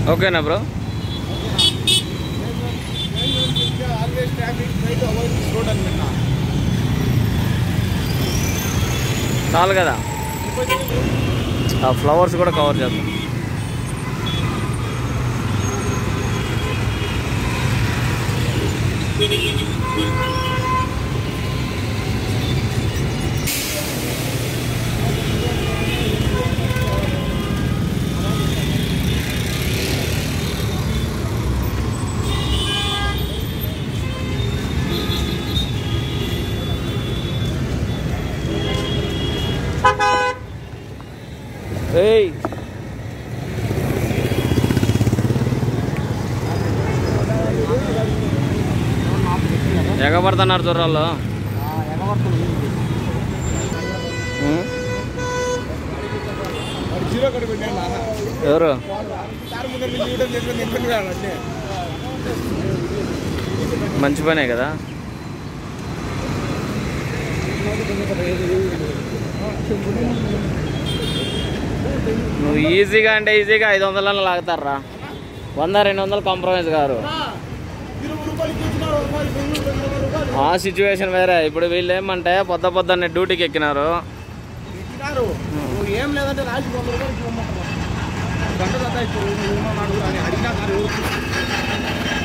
ఓకేనా bro always traffic try to avoid this road అని విన్నా చాలు కదా ఆ ఫ్లవర్స్ కూడా కవర్ చేద్దాం ఏయ్ ఎగబడుతున్నారు చూరాళ్ళు జీరో కడ పెట్టాను ఎవరు కారు ముందర నుంచి చూడడం చేసుకుని ఇబ్బంది కావాలంటే మంచి పనే కదా నువ్వు ఈజీగా అంటే ఈజీగా ఐదు వందలను లాగుతారా వంద రెండు వందలు కాంప్రమైజ్ గారు ఇరవై రూపాయలకి ఇచ్చినారు రూపాయలు బెంగళూరు ఇరవై రూపాయలు ఆ సిచ్యువేషన్ వేరే ఇప్పుడు వీళ్ళు ఏమంటే పొద్దు పొద్దున్నే డ్యూటీకి ఎక్కినారు ఇచ్చినారు నువ్వు ఏం లేదంటే రాసి వంద రూపాయలు ఇవ్వమంటారు గంట కదా ఇప్పుడు నాడు అని అడిగినా కాదు